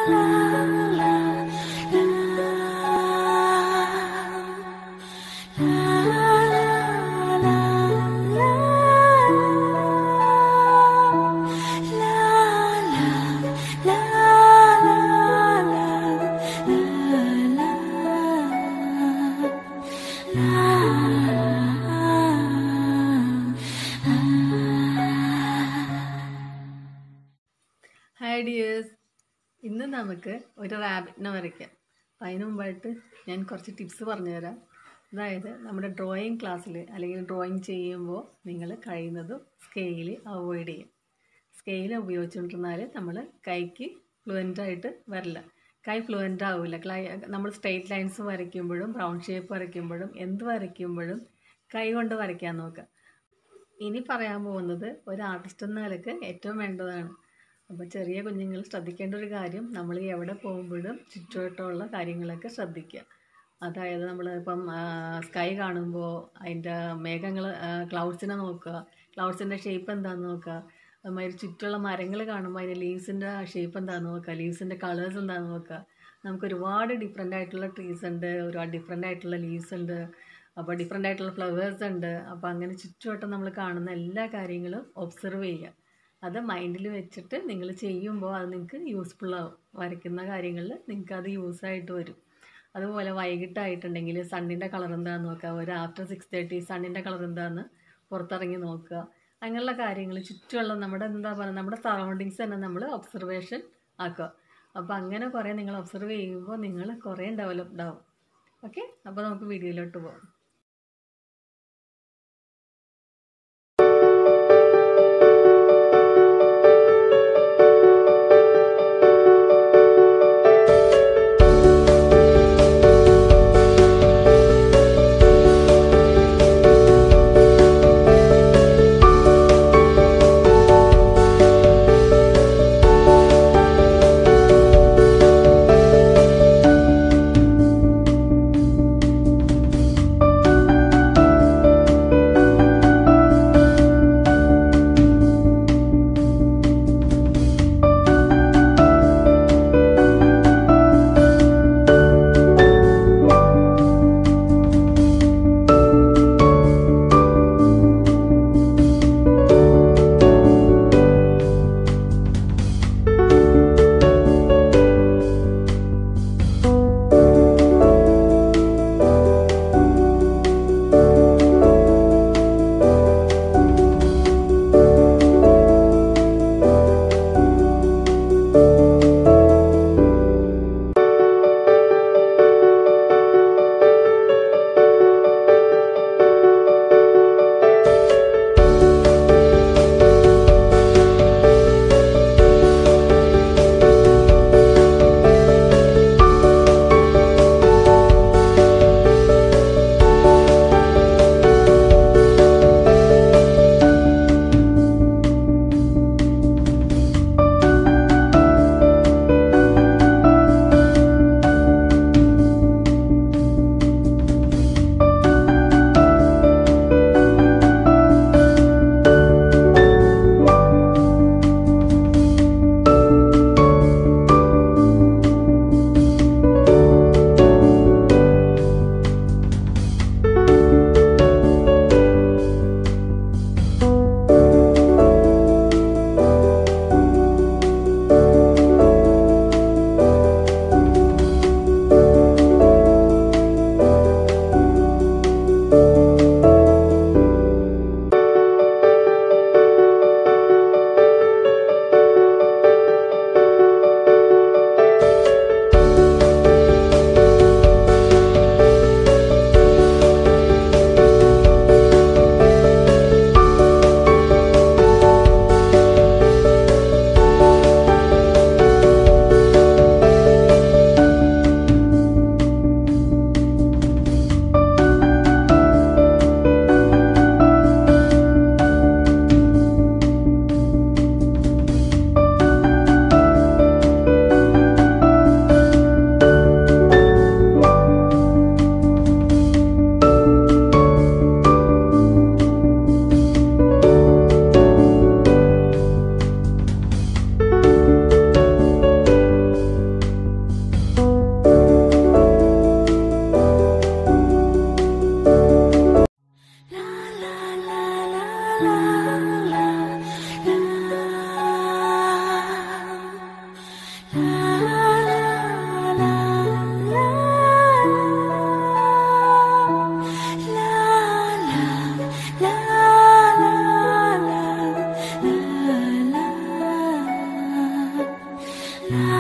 hi dears ഇന്ന് നമുക്ക് ഒരു റാബിറ്റിനെ വരയ്ക്കാം അപ്പം അതിന് മുമ്പായിട്ട് ഞാൻ കുറച്ച് ടിപ്സ് പറഞ്ഞുതരാം അതായത് നമ്മുടെ ഡ്രോയിങ് ക്ലാസ്സിൽ അല്ലെങ്കിൽ ഡ്രോയിങ് ചെയ്യുമ്പോൾ നിങ്ങൾ കഴിയുന്നതും സ്കെയിൽ അവോയ്ഡ് ചെയ്യും സ്കെയിൽ ഉപയോഗിച്ചുകൊണ്ടിരുന്നാൽ നമ്മൾ കൈക്ക് ഫ്ലുവൻ്റ് ആയിട്ട് വരില്ല കൈ ഫ്ലുവൻ്റ് ആവില്ല ക്ലൈ നമ്മൾ സ്ട്രെയിറ്റ് ലൈൻസ് വരയ്ക്കുമ്പോഴും റൗണ്ട് ഷേപ്പ് വരയ്ക്കുമ്പോഴും എന്ത് വരയ്ക്കുമ്പോഴും കൈ കൊണ്ട് വരയ്ക്കാൻ നോക്കുക ഇനി പറയാൻ പോകുന്നത് ഒരു ആർട്ടിസ്റ്റ് എന്ന നിലക്ക് ഏറ്റവും വേണ്ടതാണ് അപ്പോൾ ചെറിയ കുഞ്ഞുങ്ങൾ ശ്രദ്ധിക്കേണ്ട ഒരു കാര്യം നമ്മൾ എവിടെ പോകുമ്പോഴും ചുറ്റുവട്ടമുള്ള കാര്യങ്ങളൊക്കെ ശ്രദ്ധിക്കുക അതായത് നമ്മൾ ഇപ്പം സ്കൈ കാണുമ്പോൾ അതിൻ്റെ മേഘങ്ങൾ ക്ലൗഡ്സിനെ നോക്കുക ക്ലൗഡ്സിൻ്റെ ഷേപ്പ് എന്താണെന്ന് നോക്കുക അതുമാതിരി ചുറ്റുള്ള മരങ്ങൾ കാണുമ്പോൾ അതിൻ്റെ ലീവ്സിൻ്റെ ഷേപ്പ് എന്താണെന്ന് നോക്കുക ലീവ്സിൻ്റെ കളേഴ്സ് എന്താണെന്ന് നോക്കുക നമുക്ക് ഒരുപാട് ഡിഫറെൻ്റ് ആയിട്ടുള്ള ട്രീസ് ഉണ്ട് ഒരുപാട് ഡിഫറെൻ്റ് ആയിട്ടുള്ള ലീവ്സ് ഉണ്ട് അപ്പോൾ ഡിഫറെൻ്റ് ആയിട്ടുള്ള ഫ്ലവേഴ്സ് ഉണ്ട് അപ്പോൾ അങ്ങനെ ചുറ്റുവട്ടം നമ്മൾ കാണുന്ന എല്ലാ കാര്യങ്ങളും ഒബ്സർവ് ചെയ്യുക അത് മൈൻഡിൽ വെച്ചിട്ട് നിങ്ങൾ ചെയ്യുമ്പോൾ അത് നിങ്ങൾക്ക് യൂസ്ഫുൾ ആവും വരയ്ക്കുന്ന കാര്യങ്ങളിൽ നിങ്ങൾക്ക് അത് യൂസായിട്ട് വരും അതുപോലെ വൈകിട്ടായിട്ടുണ്ടെങ്കിൽ സണ്ണിൻ്റെ കളർ എന്താണെന്ന് നോക്കുക ഒരു ആഫ്റ്റർ സിക്സ് തേർട്ടി സണ്ണിൻ്റെ കളർ എന്താണെന്ന് പുറത്തിറങ്ങി നോക്കുക അങ്ങനെയുള്ള കാര്യങ്ങൾ ചുറ്റുമുള്ള നമ്മുടെ എന്താ പറയുക നമ്മുടെ സറൗണ്ടിങ്സ് തന്നെ നമ്മൾ ഒബ്സർവേഷൻ ആക്കുക അപ്പോൾ അങ്ങനെ കുറേ നിങ്ങൾ ഒബ്സർവ് ചെയ്യുമ്പോൾ നിങ്ങൾ കുറേ ഡെവലപ്ഡ് ആവും ഓക്കെ അപ്പോൾ നമുക്ക് വീഡിയോയിലോട്ട് പോകാം la